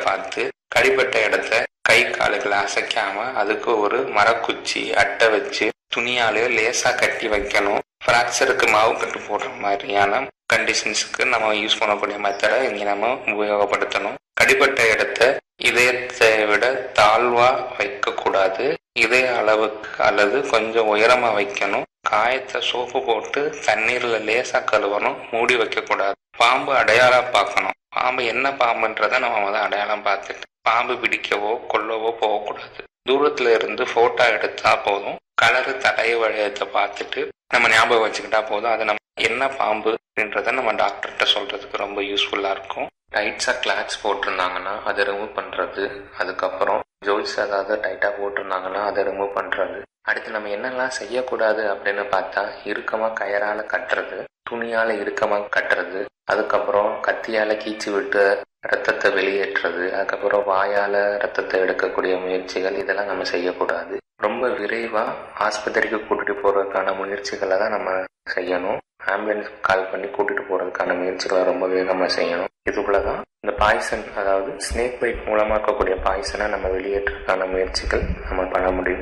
பார்த்து கடிப்பட்ட இடத்த கை காலுகளை அசைக்காம அதுக்கு ஒரு மரக்குச்சி அட்டை வச்சு துணியாலேயோ லேசா கட்டி வைக்கணும் ஃப்ராக்சருக்கு மாவு கட்டு போடுற மாதிரியான கண்டிஷன்ஸுக்கு நம்ம யூஸ் பண்ணக்கூடிய மெத்தடை இங்கே நம்ம உபயோகப்படுத்தணும் கடிப்பட்ட இடத்த இதயத்தை விட தாழ்வா வைக்கக்கூடாது இதய அளவுக்கு அல்லது கொஞ்சம் உயரமா வைக்கணும் காயத்தை சோப்பு போட்டு தண்ணீர்ல லேசா கழுவணும் மூடி வைக்கக்கூடாது பாம்பு அடையாளம் பார்க்கணும் பாம்பு என்ன பாம்புன்றதை நம்ம வந்து அடையாளம் பார்த்துட்டு பாம்பு பிடிக்கவோ கொல்லவோ போகக்கூடாது தூரத்துல இருந்து போட்டோ எடுத்தா போதும் கலரு தடை வளையத்தை பார்த்துட்டு நம்ம ஞாபகம் வச்சுக்கிட்டா போதும் அதை நம்ம என்ன பாம்பு அப்படின்றத நம்ம டாக்டர்கிட்ட சொல்றதுக்கு ரொம்ப யூஸ்ஃபுல்லா இருக்கும் டைட்ஸா கிளாத்ஸ் போட்டிருந்தாங்கன்னா அதை ரிமூவ் பண்றது அதுக்கப்புறம் ஜோல்ஸ் ஏதாவது டைட்டா போட்டிருந்தாங்கன்னா அதை ரிமூவ் பண்றது அடுத்து நம்ம என்னெல்லாம் செய்யக்கூடாது அப்படின்னு பார்த்தா இறுக்கமா கயரால கட்டுறது துணியால இறுக்கமா கட்டுறது அதுக்கப்புறம் கத்தியால கீச்சு விட்டு ரத்தத்தை வெளியேற்றுறது அதுக்கப்புறம் வாயால ரத்தத்தை எடுக்கக்கூடிய முயற்சிகள் இதெல்லாம் நம்ம செய்யக்கூடாது ரொம்ப விரைவா ஆஸ்பத்திரிக்கு கூட்டிட்டு போறதுக்கான முயற்சிகளை தான் நம்ம செய்யணும் ஆம்புலன்ஸ் கால் பண்ணி கூட்டிட்டு போறதுக்கான முயற்சிகளை ரொம்ப வேகமா செய்யணும் இதுக்குள்ளதான் இந்த பாய்சன் அதாவது ஸ்னேக் பைட் மூலமா இருக்கக்கூடிய பாய்சனை நம்ம வெளியேற்றுறதுக்கான முயற்சிகள் நம்ம பண்ண முடியும்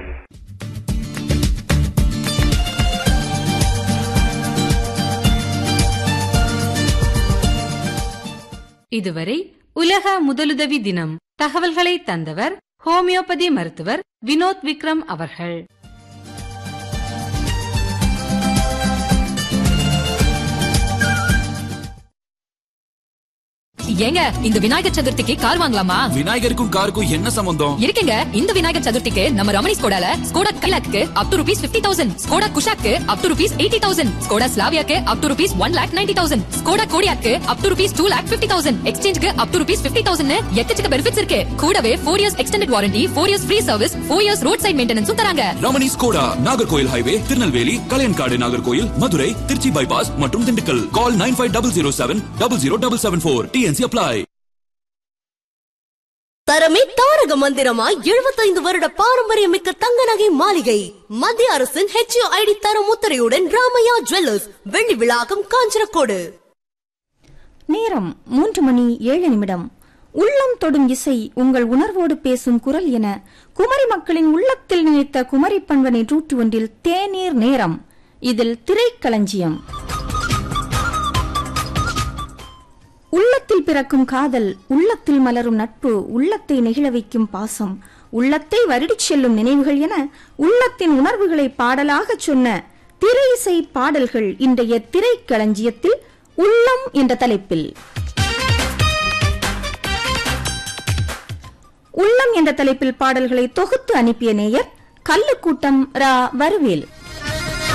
இதுவரை உலக முதலுதவி தினம் தகவல்களை தந்தவர் ஹோமியோபதி மருத்துவர் வினோத் விக்ரம் அவர்கள் ஏங்க இந்த விநாயகர் சதுர்த்திக்கு கார் வாங்கலாமா விநாயகருக்கும் காருக்கும் என்ன சம்பந்தம் இருக்கேங்க இந்த விநாயகர் சதுர்த்திக்கு நம்ம ரமணி ஸ்கோடால ஸ்கோடா கைலாக்கு up to rupees fifty thousand Skoda குஷாக்கு up to rupees eighty thousand Skoda ஸ்லாவியாக்கு up to rupees one lakh ninety thousand Skoda கோடியாக்கு up to rupees two lakh fifty thousand எக்ஸ்சேஞ்சுக்கு up to rupees fifty thousand எக்கச்சக்க benefits இருக்கு கூடவே four years extended warranty four years free service four years road side மெயின்டெனன்ஸும் தராங்க Ramani Skoda Nagercoil highway Tirunelveli Kalaiyankadu Nagercoil Madurai Trichy bypass மற்றும் Dindigul call nine five double zero seven double zero double seven four TNC apply தரமே தாரக மந்திரமாய் எழுபத்தைந்து வருட பாரம்பரியமிக்க தங்க நகை மாளிகை மத்திய அரசின் ஹெச்ஐடி தரம் முத்திரையுடன் ராமையா ஜுவல்லர்ஸ் வெள்ளி விழாக்கம் காஞ்சனக்கோடு நேரம் மூன்று மணி ஏழு நிமிடம் உள்ளம் தொடும் இசை உங்கள் உணர்வோடு பேசும் குரல் என குமரி மக்களின் உள்ளத்தில் நினைத்த குமரி பண்பனை நூற்று ஒன்றில் தேநீர் நேரம் இதில் திரைக்களஞ்சியம் உள்ளத்தில் பிறக்கும் காதல் உள்ளத்தில் மலரும் நட்பு உள்ளத்தை நெகிழ வைக்கும் பாசம் உள்ளத்தை வருடிச் செல்லும் நினைவுகள் என உள்ளத்தின் உணர்வுகளை பாடலாகச் சொன்ன திரை இசை பாடல்கள் இன்றைய திரைக்களஞ்சியத்தில் உள்ளம் என்ற தலைப்பில் உள்ளம் என்ற தலைப்பில் பாடல்களை தொகுத்து அனுப்பிய நேயர் கல்லுக்கூட்டம் ரா வருவேல்